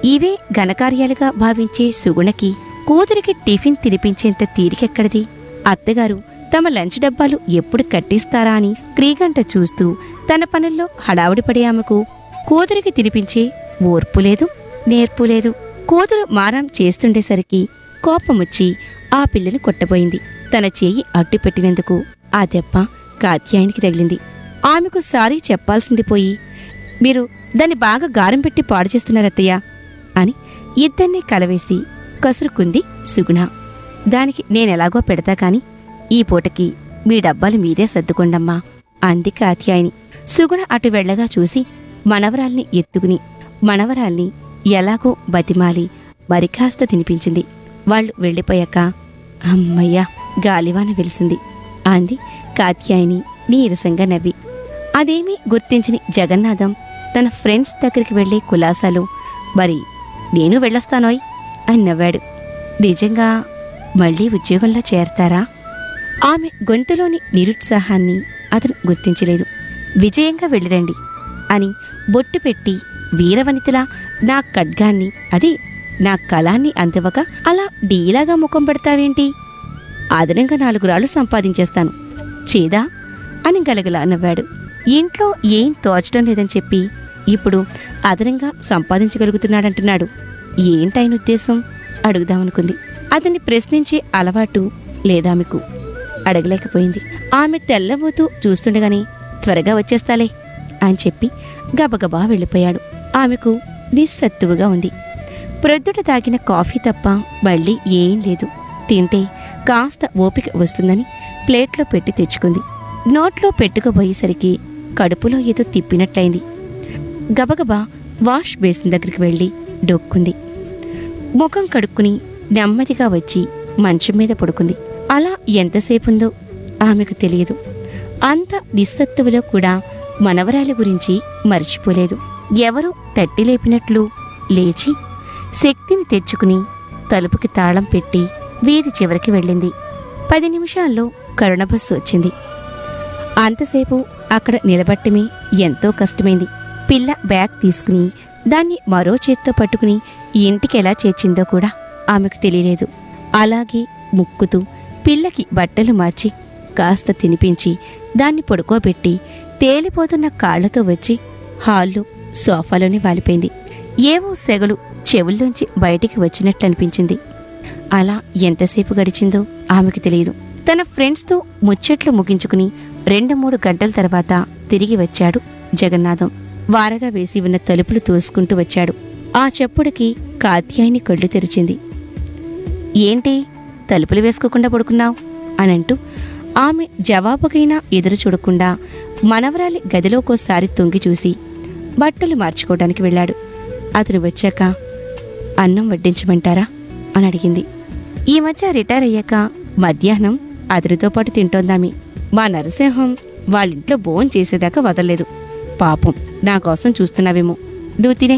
ఇవే ఘనకార్యాలుగా భావించే సుగుణకి కూతురికి టిఫిన్ తినిపించేంత తీరికెక్కడిది అత్తగారు తమ లంచ్ డబ్బాలు ఎప్పుడు కట్టిస్తారా అని క్రీగంట చూస్తూ తన పనుల్లో హడావుడి పడే ఆమెకు కూతురికి తినిపించే ఓర్పు లేదు నేర్పు లేదు కూతురు మారం చేస్తుండేసరికి కోపమొచ్చి ఆ పిల్లని కొట్టబోయింది తన చేయి అడ్డు పెట్టినందుకు ఆ దెబ్బ కాత్యాయనికి తగిలింది ఆమెకు సారీ చెప్పాల్సింది పోయి మీరు దాన్ని బాగా గారం పెట్టి పాడు చేస్తున్నారత్తయ్య అని ఇద్దరినీ కలవేసి కసురుకుంది సుగుణ దానికి నేనెలాగో పెడతా కాని ఈ పూటకి మీ డబ్బాలు మీరే సర్దుకోండమ్మా అంది కాత్యాయని సుగుణ అటు వెళ్ళగా చూసి మనవరాల్ని ఎత్తుకుని మనవరాల్ని ఎలాగో బతిమాలి మరికాస్త తినిపించింది వాళ్ళు వెళ్ళిపోయాక అమ్మయ్యా గాలివాన వెలిసింది అంది కాత్యాయని నీరసంగా నవ్వి అదేమీ గుర్తించని జగన్నాథం తన ఫ్రెండ్స్ దగ్గరికి వెళ్లే కులాసాలు మరి నేను వెళ్ళొస్తానోయ్ అని నవ్వాడు నిజంగా మళ్ళీ ఉద్యోగంలో చేరతారా ఆమె గొంతులోని నిరుత్సాహాన్ని అతను గుర్తించలేదు విజయంగా వెళ్ళిరండి అని బొట్టు పెట్టి వీరవనితలా నా ఖడ్గాన్ని అది నా కళాన్ని అందివ్వక అలా డీలాగా ముఖం పెడతావేంటి అదనంగా నాలుగు రాళ్ళు సంపాదించేస్తాను చేదా అని గలగలా నవ్వాడు ఇంట్లో ఏం తోచడం లేదని చెప్పి ఇప్పుడు అదనంగా సంపాదించగలుగుతున్నాడంటున్నాడు ఏంటైన ఉద్దేశం అడుగుదామనుకుంది అతన్ని ప్రశ్నించే అలవాటు లేదామెకు అడగలేకపోయింది ఆమె తెల్లబోతూ చూస్తుండగానే త్వరగా వచ్చేస్తాలే అని చెప్పి గబగబా వెళ్ళిపోయాడు ఆమెకు నిస్సత్తువుగా ఉంది ప్రొద్దుట తాగిన కాఫీ తప్ప మళ్ళీ ఏం లేదు తింటే కాస్త ఓపిక వస్తుందని ప్లేట్లో పెట్టి తెచ్చుకుంది నోట్లో పెట్టుకుపోయేసరికి కడుపులో ఏదో తిప్పినట్లయింది గబగబా వాష్ బేసిన్ దగ్గరికి వెళ్ళి డొక్కుంది ముఖం కడుక్కుని నెమ్మదిగా వచ్చి మంచం మీద పడుకుంది అలా ఎంతసేపుందో ఆమెకు తెలియదు అంత నిస్సత్తువులో కూడా మనవరాలి గురించి మర్చిపోలేదు ఎవరో తట్టి లేపినట్లు లేచి శక్తిని తెచ్చుకుని తలుపుకి తాళం పెట్టి వీధి చివరికి వెళ్ళింది పది నిమిషాల్లో కరుణ బస్సు వచ్చింది అంతసేపు అక్కడ నిలబట్టమే ఎంతో కష్టమైంది పిల్ల బ్యాగ్ తీసుకుని దాన్ని మరో చేత్తో పట్టుకుని ఇంటికి ఎలా చేర్చిందో కూడా ఆమెకు తెలియలేదు అలాగే ముక్కుతూ పిల్లకి బట్టలు మార్చి కాస్త తినిపించి దాన్ని పడుకోబెట్టి తేలిపోతున్న కాళ్లతో వచ్చి హాల్లో సోఫాలోనే వాలిపోయింది ఏవో సెగలు చెవుల్లోంచి బయటికి వచ్చినట్లనిపించింది అలా ఎంతసేపు గడిచిందో ఆమెకు తెలియదు తన ఫ్రెండ్స్తో ముచ్చట్లు ముగించుకుని రెండు మూడు గంటల తర్వాత తిరిగి వచ్చాడు జగన్నాథం వారగా వేసి ఉన్న తలుపులు తోసుకుంటూ వచ్చాడు ఆ చెప్పుడికి కాత్యాయిని కళ్ళు తెరిచింది ఏంటి తలుపులు వేసుకోకుండా పడుకున్నావు అనంటూ ఆమె జవాబుకైనా ఎదురు చూడకుండా మనవరాలి గదిలోకోసారి తొంగి చూసి బట్టలు మార్చుకోవడానికి వెళ్ళాడు అతను వచ్చాక అన్నం వడ్డించమంటారా అని అడిగింది ఈ మధ్య రిటైర్ అయ్యాక మధ్యాహ్నం అతనితో పాటు తింటోందామి మా నరసింహం వాళ్ళింట్లో భోజనం చేసేదాకా వదలలేదు పాపం నా కోసం చూస్తున్నావేమో నువ్వు తినే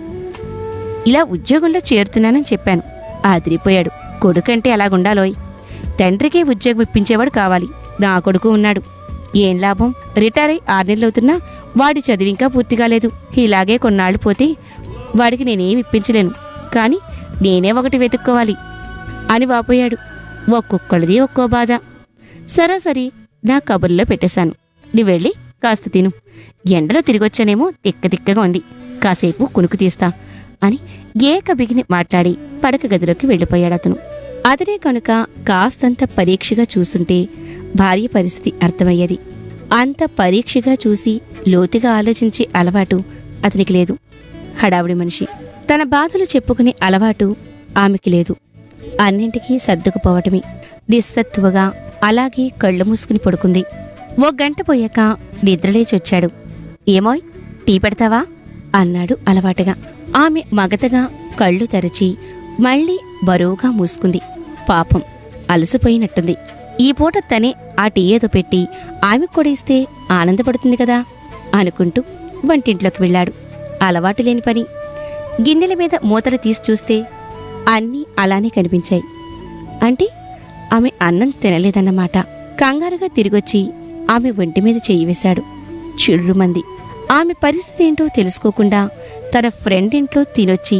ఇలా ఉద్యోగంలో చేరుతున్నానని చెప్పాను ఆదిరిపోయాడు కొడుకంటే అలాగుండాలోయ్ తండ్రికే ఉద్యోగం ఇప్పించేవాడు కావాలి నా కొడుకు ఉన్నాడు ఏం లాభం రిటైర్ అయి ఆరు నెలలవుతున్నా వాడి చదివి ఇంకా పూర్తి కాలేదు ఇలాగే కొన్నాళ్ళు పోతే వాడికి నేనేం ఇప్పించలేను కానీ నేనే ఒకటి వెతుక్కోవాలి అని వాపోయాడు ఒక్కొక్కడిది ఒక్కో బాధ సరాసరి నా కబుర్లో పెట్టేశాను నువ్వు వెళ్ళి కాస్త తిను ఎండలో తిరిగొచ్చానేమో తిక్క తిక్కగా ఉంది కాసేపు కునుకు తీస్తా అని ఏక బిగిని మాట్లాడి పడక గదిలోకి వెళ్ళిపోయాడు అతను అతనే కనుక కాస్తంత పరీక్షగా చూసుంటే భార్య పరిస్థితి అర్థమయ్యేది అంత పరీక్షగా చూసి లోతుగా ఆలోచించే అలవాటు అతనికి లేదు హడావుడి మనిషి తన బాధలు చెప్పుకునే అలవాటు ఆమెకి లేదు అన్నింటికీ సర్దుకుపోవటమే నిస్సత్తువగా అలాగే కళ్ళు మూసుకుని పడుకుంది ఓ గంట పోయాక నిద్రలేచొచ్చాడు ఏమోయ్ టీ పెడతావా అన్నాడు అలవాటుగా ఆమె మగతగా కళ్ళు తెరచి మళ్ళీ బరువుగా మూసుకుంది పాపం అలసిపోయినట్టుంది ఈ పూట తనే ఆ టీ ఏదో పెట్టి ఆమె కూడా ఇస్తే ఆనందపడుతుంది కదా అనుకుంటూ వంటింట్లోకి వెళ్ళాడు అలవాటు లేని పని గిన్నెల మీద మూతలు తీసి చూస్తే అన్నీ అలానే కనిపించాయి అంటే ఆమె అన్నం తినలేదన్నమాట కంగారుగా తిరిగొచ్చి ఆమె ఒంటి మీద చెయ్యి వేశాడు చిర్రుమంది ఆమె పరిస్థితి ఏంటో తెలుసుకోకుండా తన ఫ్రెండ్ ఇంట్లో తినొచ్చి